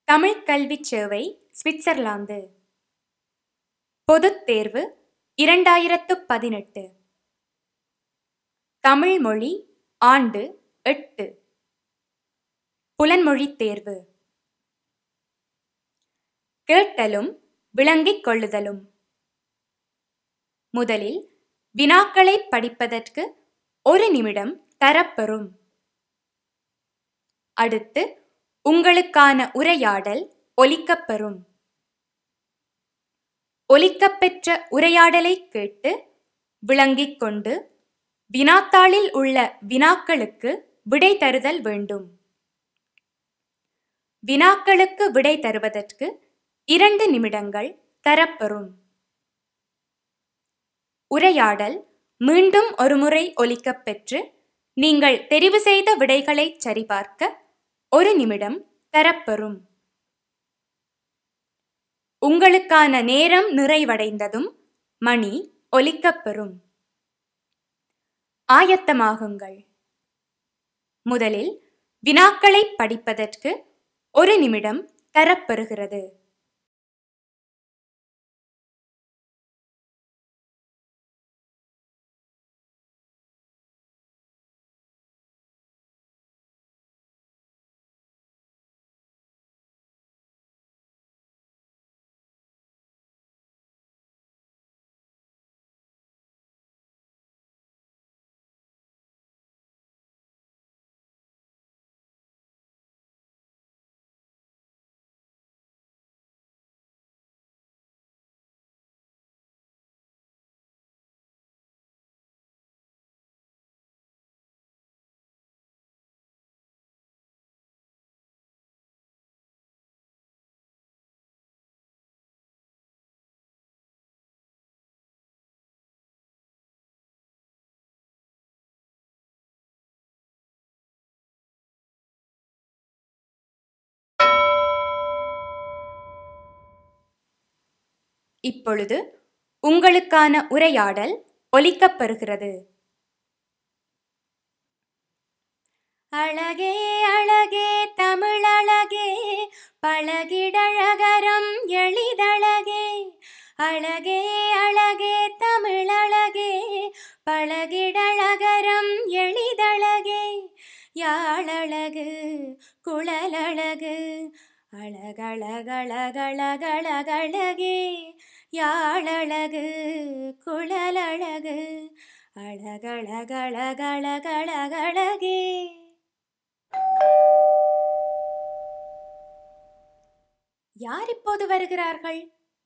தமிழ் கல்விச் சேவை சுவிட்சர்லாந்து பொதுத் தேர்வு இரண்டாயிரத்து பதினெட்டு தமிழ் மொழி ஆண்டு எட்டு புலன்மொழித் தேர்வு கேட்டலும் விளங்கிக் கொள்ளுதலும் முதலில் வினாக்களைப் படிப்பதற்கு ஒரு நிமிடம் தரப்பெறும் அடுத்து உங்களுக்கான உரையாடல் ஒலிக்கப்பெறும் ஒலிக்கப்பெற்ற உரையாடலை கேட்டு விளங்கிக் கொண்டு வினாத்தாளில் உள்ள வினாக்களுக்கு விடை தருதல் வேண்டும் வினாக்களுக்கு விடை தருவதற்கு இரண்டு நிமிடங்கள் தரப்பெறும் உரையாடல் மீண்டும் ஒருமுறை ஒலிக்கப்பெற்று நீங்கள் தெரிவு செய்த விடைகளைச் சரிபார்க்க ஒரு நிமிடம் தரப்பெறும் உங்களுக்கான நேரம் நிறைவடைந்ததும் மணி ஒலிக்கப்பெறும் ஆயத்தமாகுங்கள் முதலில் வினாக்களை படிப்பதற்கு ஒரு நிமிடம் தரப்பெறுகிறது இப்பொழுது உங்களுக்கான உரையாடல் ஒலிக்கப்பெறுகிறது அழகே அழகே தமிழழகே பழகிடழகரம் எளிதழகே அழகே அழகே தமிழழகே பழகிடழகரம் எளிதழகே யாழழகு குழலழகு அழகழகழகழகழகழகே யாழழகு குழலழகு அழகழகழகழகழகழகே யார் இப்போது வருகிறார்கள்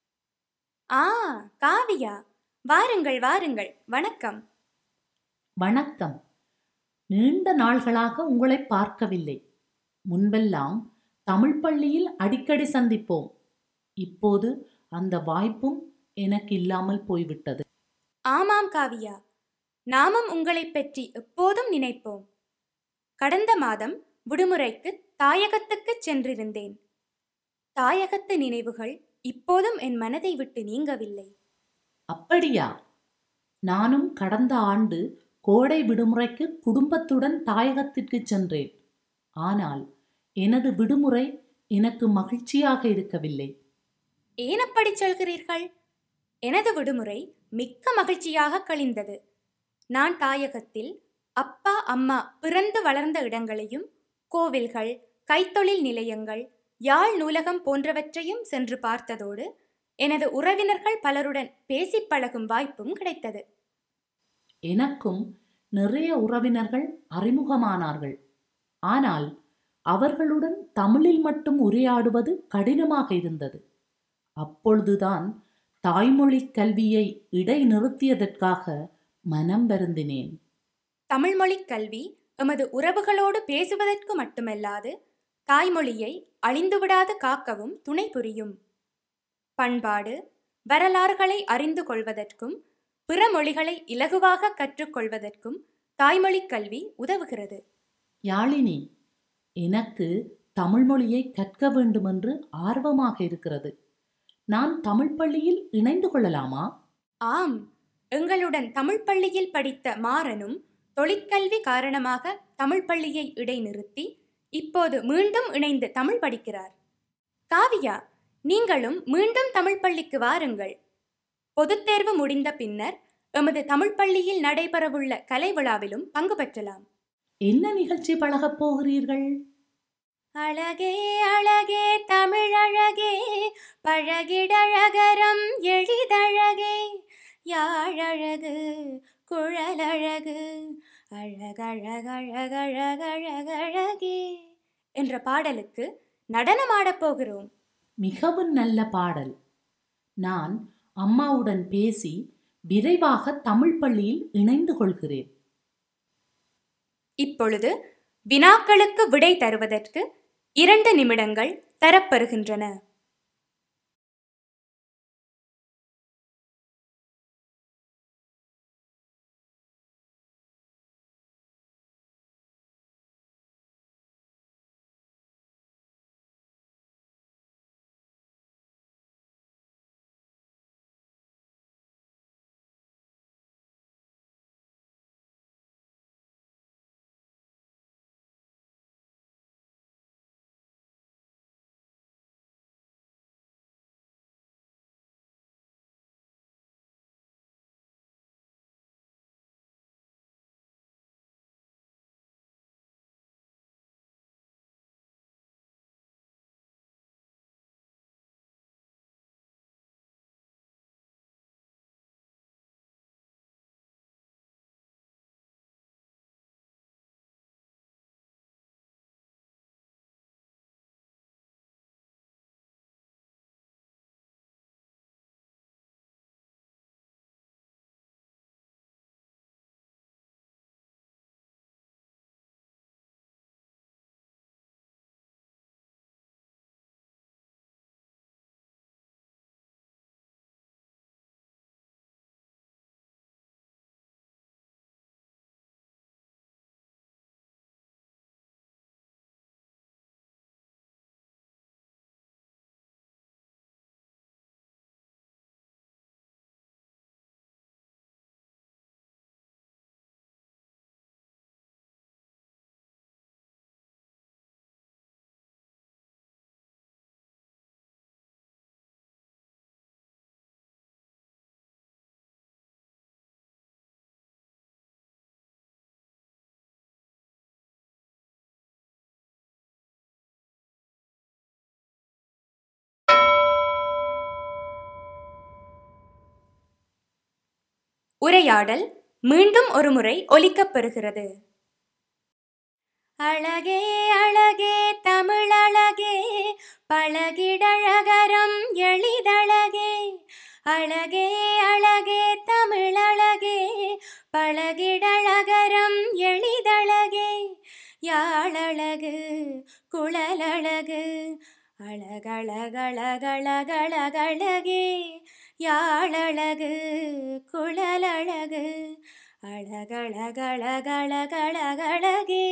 ஆ காவியா வாருங்கள் வாருங்கள் வணக்கம் வணக்கம் நீண்ட நாள்களாக உங்களை பார்க்கவில்லை முன்பெல்லாம் தமிழ் பள்ளியில் அடிக்கடி சந்திப்போம் இப்போது அந்த வாய்ப்பும் எனக்கு இல்லாமல் போய்விட்டது ஆமாம் காவியா நாமும் உங்களைப் பற்றி எப்போதும் நினைப்போம் கடந்த மாதம் விடுமுறைக்கு தாயகத்துக்குச் சென்றிருந்தேன் தாயகத்து நினைவுகள் இப்போதும் என் மனதை விட்டு நீங்கவில்லை அப்படியா நானும் கடந்த ஆண்டு கோடை விடுமுறைக்கு குடும்பத்துடன் தாயகத்திற்கு சென்றேன் ஆனால் எனது விடுமுறை எனக்கு மகிழ்ச்சியாக இருக்கவில்லை ஏன் அப்படி சொல்கிறீர்கள் எனது விடுமுறை மிக்க மகிழ்ச்சியாக கழிந்தது நான் தாயகத்தில் அப்பா அம்மா பிறந்து வளர்ந்த இடங்களையும் கோவில்கள் கைத்தொழில் நிலையங்கள் யாழ் நூலகம் போன்றவற்றையும் சென்று பார்த்ததோடு எனது உறவினர்கள் பலருடன் பேசிப் பழகும் வாய்ப்பும் கிடைத்தது எனக்கும் நிறைய உறவினர்கள் அறிமுகமானார்கள் ஆனால் அவர்களுடன் தமிழில் மட்டும் உரையாடுவது கடினமாக இருந்தது அப்பொழுதுதான் தாய்மொழி கல்வியை இடைநிறுத்தியதற்காக மனம் வருந்தினேன் தமிழ்மொழி கல்வி எமது உறவுகளோடு பேசுவதற்கு மட்டுமல்லாது தாய்மொழியை அழிந்துவிடாது காக்கவும் துணை புரியும் பண்பாடு வரலாறுகளை அறிந்து கொள்வதற்கும் பிற மொழிகளை இலகுவாக கற்றுக்கொள்வதற்கும் தாய்மொழி கல்வி உதவுகிறது யாழினி எனக்கு தமிழ் மொழியை கற்க வேண்டுமென்று ஆர்வமாக இருக்கிறது நான் தமிழ் பள்ளியில் இணைந்து கொள்ளலாமா ஆம் எங்களுடன் தமிழ் பள்ளியில் படித்த மாறனும் தொழிற்கல்வி காரணமாக தமிழ் பள்ளியை இடைநிறுத்தி இப்போது மீண்டும் இணைந்து தமிழ் படிக்கிறார் காவியா நீங்களும் மீண்டும் தமிழ் பள்ளிக்கு வாருங்கள் பொதுத் தேர்வு முடிந்த பின்னர் எமது தமிழ் பள்ளியில் நடைபெறவுள்ள கலை விழாவிலும் பங்கு பெற்றலாம் என்ன நிகழ்ச்சி பழகப் போகிறீர்கள் அழகே அழகே தமிழழகே பழகிடழகரம் எளிதழகே யாழழகு குழலழகு அழகழகழகழகழகழகே என்ற பாடலுக்கு நடனமாடப் போகிறோம் மிகவும் நல்ல பாடல் நான் அம்மாவுடன் பேசி விரைவாக தமிழ் பள்ளியில் இணைந்து கொள்கிறேன் இப்பொழுது வினாக்களுக்கு விடை தருவதற்கு இரண்டு நிமிடங்கள் தரப்பெறுகின்றன உரையாடல் மீண்டும் ஒருமுறை ஒலிக்கப் பெறுகிறது அழகே அழகே தமிழழகே பழகிடழகரம் எளிதழகே அழகே அழகே தமிழழகே பழகிடழகரம் எளிதழகே யாழழகு குழலழகு அழகழகழகழகழகழகே யாழழகு குழலழகு அழகழகழகழகழகழகே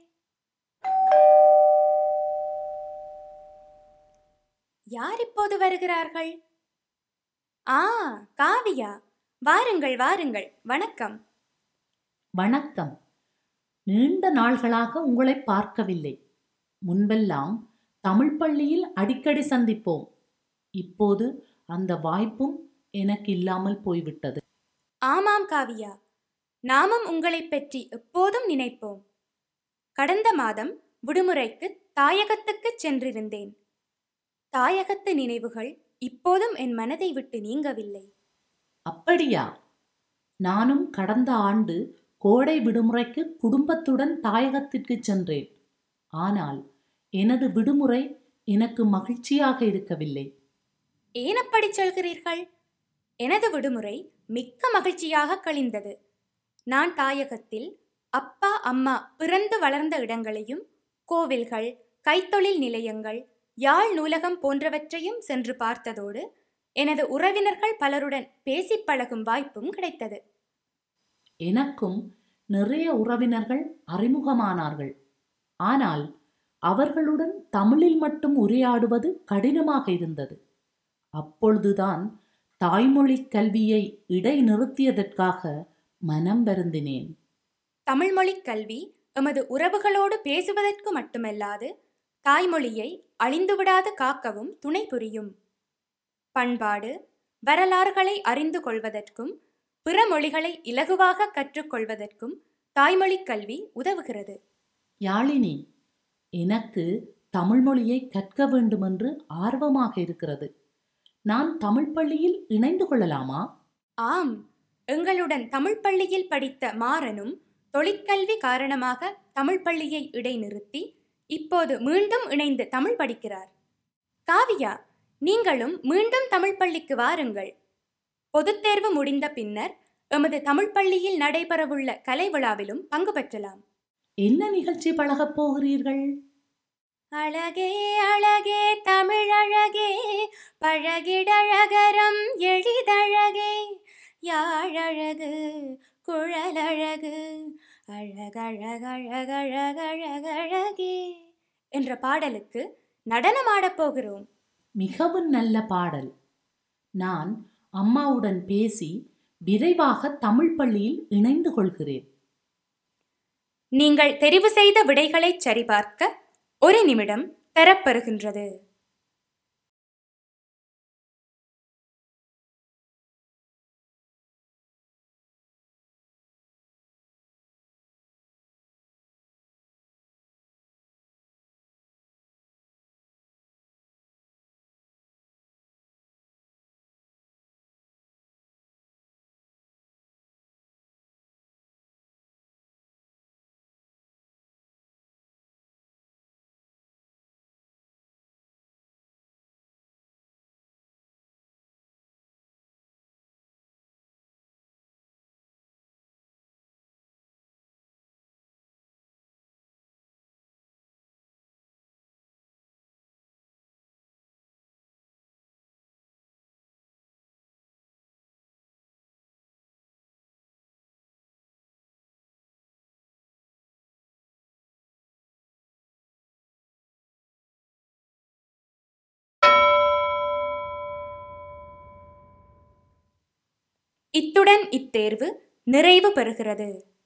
யார் இப்போது வருகிறார்கள் ஆ காவியா வாருங்கள் வாருங்கள் வணக்கம் வணக்கம் நீண்ட நாள்களாக உங்களை பார்க்கவில்லை முன்பெல்லாம் தமிழ் பள்ளியில் அடிக்கடி சந்திப்போம் இப்போது அந்த வாய்ப்பும் எனக்கு இல்லாமல் போய்விட்டது ஆமாம் காவியா நாமும் உங்களைப் பற்றி எப்போதும் நினைப்போம் கடந்த மாதம் விடுமுறைக்கு தாயகத்துக்குச் சென்றிருந்தேன் தாயகத்து நினைவுகள் இப்போதும் என் மனதை விட்டு நீங்கவில்லை அப்படியா நானும் கடந்த ஆண்டு கோடை விடுமுறைக்கு குடும்பத்துடன் தாயகத்திற்கு சென்றேன் ஆனால் எனது விடுமுறை எனக்கு மகிழ்ச்சியாக இருக்கவில்லை ஏன் அப்படி சொல்கிறீர்கள் எனது விடுமுறை மிக்க மகிழ்ச்சியாக கழிந்தது நான் தாயகத்தில் அப்பா அம்மா பிறந்து வளர்ந்த இடங்களையும் கோவில்கள் கைத்தொழில் நிலையங்கள் யாழ் நூலகம் போன்றவற்றையும் சென்று பார்த்ததோடு எனது உறவினர்கள் பலருடன் பேசிப் பழகும் வாய்ப்பும் கிடைத்தது எனக்கும் நிறைய உறவினர்கள் அறிமுகமானார்கள் ஆனால் அவர்களுடன் தமிழில் மட்டும் உரையாடுவது கடினமாக இருந்தது அப்பொழுதுதான் தாய்மொழி கல்வியை இடைநிறுத்தியதற்காக மனம் வருந்தினேன் தமிழ்மொழிக் கல்வி எமது உறவுகளோடு பேசுவதற்கு மட்டுமல்லாது தாய்மொழியை அழிந்துவிடாது காக்கவும் துணை புரியும் பண்பாடு வரலாறுகளை அறிந்து கொள்வதற்கும் பிற மொழிகளை இலகுவாக கற்றுக்கொள்வதற்கும் தாய்மொழிக் கல்வி உதவுகிறது யாழினி எனக்கு தமிழ் மொழியை கற்க வேண்டுமென்று ஆர்வமாக இருக்கிறது நான் தமிழ் பள்ளியில் இணைந்து கொள்ளலாமா ஆம் எங்களுடன் தமிழ் பள்ளியில் படித்த மாறனும் தொழிற்கல்வி காரணமாக தமிழ் பள்ளியை இடைநிறுத்தி இப்போது மீண்டும் இணைந்து தமிழ் படிக்கிறார் காவியா நீங்களும் மீண்டும் தமிழ் பள்ளிக்கு வாருங்கள் பொதுத் தேர்வு முடிந்த பின்னர் எமது தமிழ் பள்ளியில் நடைபெறவுள்ள கலை விழாவிலும் பங்கு பெற்றலாம் என்ன நிகழ்ச்சி பழகப் போகிறீர்கள் அழகே அழகே தமிழழகே பழகிடழகரம் எளிதழகே யாழழகு குழலழகு அழகழகழகழகழகழகே என்ற பாடலுக்கு நடனமாடப் போகிறோம் மிகவும் நல்ல பாடல் நான் அம்மாவுடன் பேசி விரைவாக தமிழ் பள்ளியில் இணைந்து கொள்கிறேன் நீங்கள் தெரிவு செய்த விடைகளை சரிபார்க்க ஒரு நிமிடம் தரப்பெறுகின்றது இத்துடன் இத்தேர்வு நிறைவு பெறுகிறது